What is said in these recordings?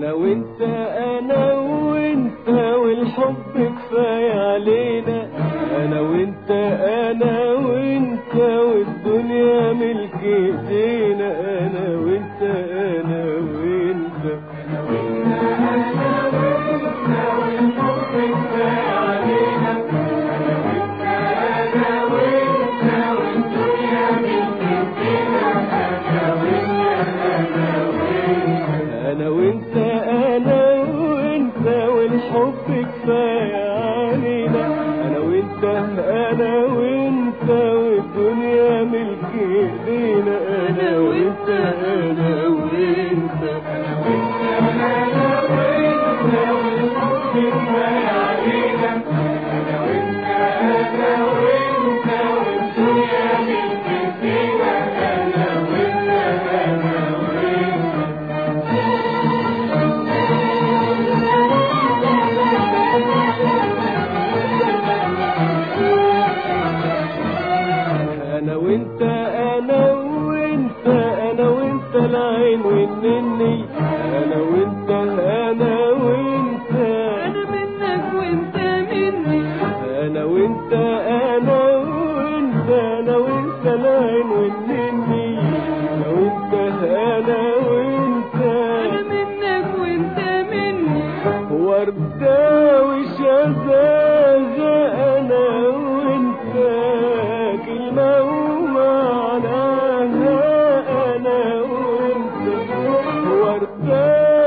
انا وانت انا وانت والحب كفايه علينا انا وانت انا وانت والدنيا ملك ايدينا انا وانت انا وانت انا وانت انا وانت والحب كفايه علينا انا وانت انا وانت والدنيا ملك ايدينا انا وانت انا وانت انا وانت انا وانت انا وانت العين والنني انا وانت انا وانت انا منك وانت مني انا وانت انا وانت انا وانت العين والنني انا وانت انا وانت انا منك وانت مني وردة وشذاذة أنا وأنت كلمة ومعناها أنا وأنت وردة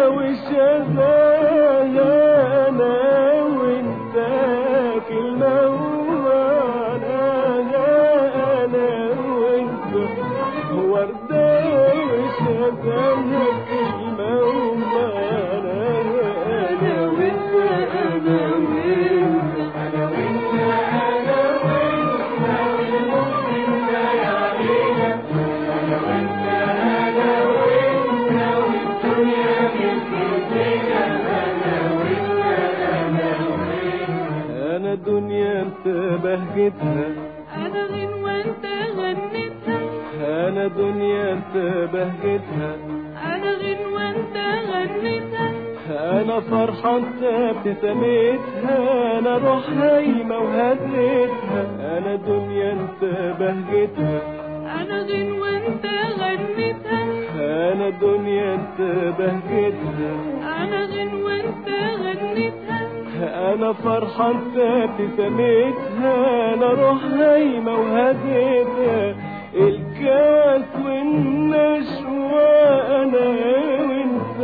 وشذاذة أنا وأنت كلمة ومعناها أنا وأنت وردة وشذاذة كلمة ومعناها أنا وأنت أنا وأنت أنا دنيا أنت بهجتها انا غنوة انت غنيتها أنا دنيا أنت بهجتها انا غنوة انت غنيتها أنا فرحة أنت ابتسامتها أنا روح هايمة وهديتها أنا دنيا أنت بهجتها انا غنوة انت غنيتها أنا دنيا أنت بهجتها انا غنوة انت غنيتها أنا فرحة أنت ابتسامتها أنا روح هايمة وهديتها الكاس والنشوة أنا وأنت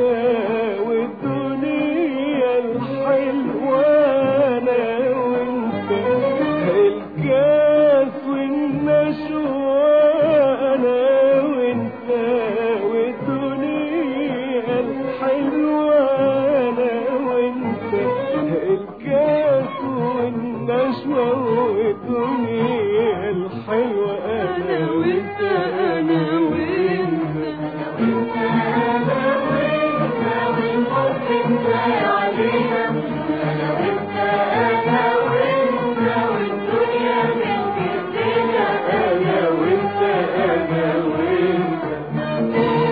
والدنيا الحلوة أنا وأنت الكاس والنشوة أنا وأنت والدنيا الحلوة أنا وأنت الكاس والنشوة والدنيا الحلوة انا وانت انا وانت أنا وأنت أنا وأنت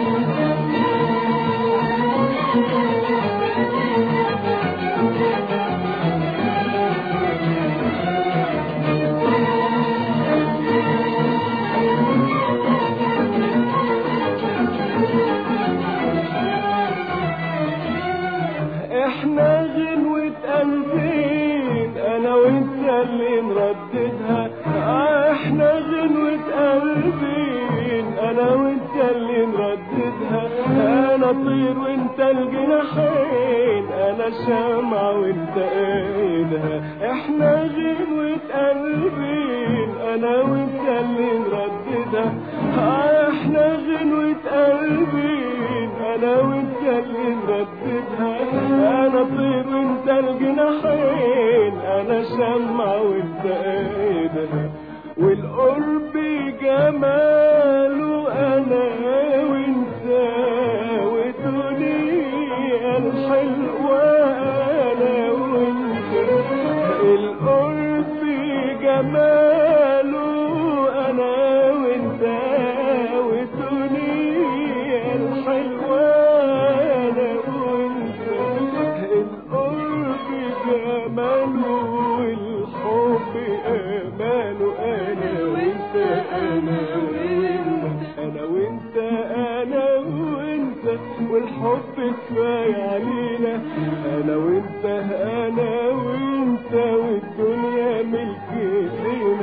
احنا غنوة قلبين انا وانت اللي نرددها آه احنا غنوة قلبين انا وانت اللي نرددها انا طير وانت الجناحين انا شمعة وانت ايدها احنا غنوة قلبين انا وانت اللي نرددها آه احنا غنوة قلبين انا وانت اللي نرددها انا طير وانت الجناحين انا شمعة وانت ايدها والقرب جماله انا وانت والدنيا الحلوة انا وانت القرب جماله انا وانت والدنيا الحلوة انا وانت كفاية علينا انا وانت انا وانت والدنيا ملك ايدينا